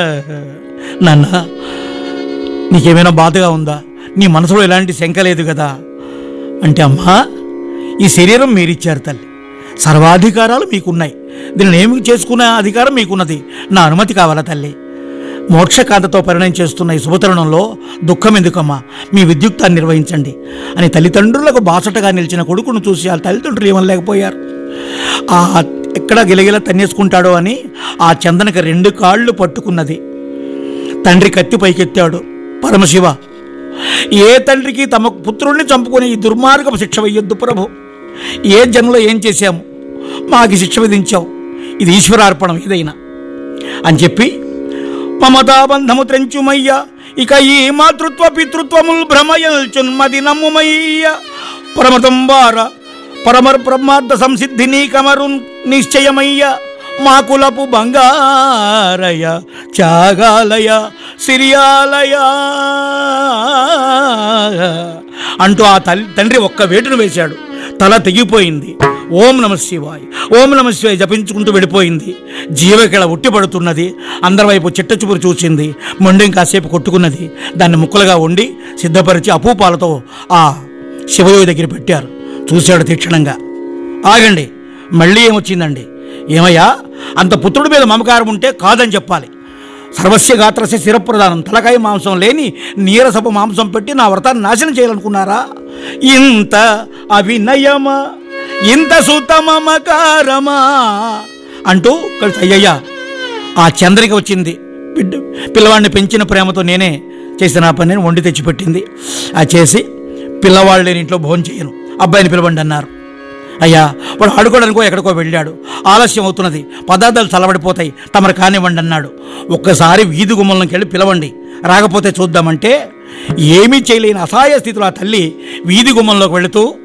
నాన్న నీకేమైనా బాధగా ఉందా నీ మనసులో ఎలాంటి శంక లేదు కదా అంటే అమ్మా ఈ శరీరం మీరిచ్చారు తల్లి సర్వాధికారాలు మీకున్నాయి దీనిని ఏమి చేసుకునే అధికారం మీకున్నది నా అనుమతి కావాలా తల్లి మోక్షకాంతతో పరిణయం చేస్తున్న ఈ శుభతరుణంలో దుఃఖం ఎందుకమ్మా మీ విద్యుక్తాన్ని నిర్వహించండి అని తల్లిదండ్రులకు బాసటగా నిలిచిన కొడుకును చూసి ఆ తల్లిదండ్రులు ఏమనలేకపోయారు ఆ ఎక్కడ గిలగిల తన్నేసుకుంటాడో అని ఆ చందనకి రెండు కాళ్ళు పట్టుకున్నది తండ్రి కత్తి పైకెత్తాడు పరమశివ ఏ తండ్రికి తమ పుత్రుణ్ణి చంపుకునే ఈ దుర్మార్గపు శిక్ష వెయ్యొద్దు ప్రభు ఏ జన్మలో ఏం చేశాము మాకు ఈ శిక్ష విధించావు ఇది ఈశ్వరార్పణం ఇదైనా అని చెప్పి మమతాబంధము త్రెంచుమయ్య ఇక ఈ మాతృత్వ పితృత్వముల్ భ్రమయల్చున్మది నమ్ముమయ్య పరమతంబార పరమర్ బ్రహ్మార్థ సంసిద్ధి నీ కమరు నిశ్చయమయ్య మా కులపు బంగారయ త్యాగాలయ సిరియాలయ అంటూ ఆ తల్లి తండ్రి ఒక్క వేటును వేశాడు తల తెగిపోయింది ఓం నమ శివాయ్ ఓం నమ శివాయ్ జపించుకుంటూ వెళ్ళిపోయింది జీవకిళ ఉట్టిపడుతున్నది అందరి వైపు చిట్ట చూపురు చూసింది మొండెం కాసేపు కొట్టుకున్నది దాన్ని ముక్కలుగా వండి సిద్ధపరిచి అపూపాలతో ఆ శివయోగి దగ్గర పెట్టారు చూశాడు తీక్షణంగా ఆగండి మళ్ళీ ఏమొచ్చిందండి ఏమయ్యా అంత పుత్రుడి మీద మమకారం ఉంటే కాదని చెప్పాలి సర్వస్య గాత్రస్య శిరప్రదానం తలకాయ మాంసం లేని నీరసపు మాంసం పెట్టి నా వ్రతాన్ని నాశనం చేయాలనుకున్నారా ఇంత అవినయమా ఇంత సుతమమకారమా అంటూ కలిసి అయ్యయ్యా ఆ చంద్రిక వచ్చింది బిడ్డ పిల్లవాడిని పెంచిన ప్రేమతో నేనే చేసిన ఆ పనిని వండి తెచ్చిపెట్టింది ఆ చేసి పిల్లవాళ్ళు లేని ఇంట్లో భోజనం చేయను అబ్బాయిని పిలవండి అన్నారు అయ్యా వాడు ఆడుకోవడానికో ఎక్కడికో వెళ్ళాడు ఆలస్యం అవుతున్నది పదార్థాలు చల్లబడిపోతాయి తమరు కానివ్వండి అన్నాడు ఒక్కసారి వీధి గుమ్మంలోకి వెళ్ళి పిలవండి రాకపోతే చూద్దామంటే ఏమీ చేయలేని అసహాయ స్థితిలో ఆ తల్లి వీధి గుమ్మంలోకి వెళుతూ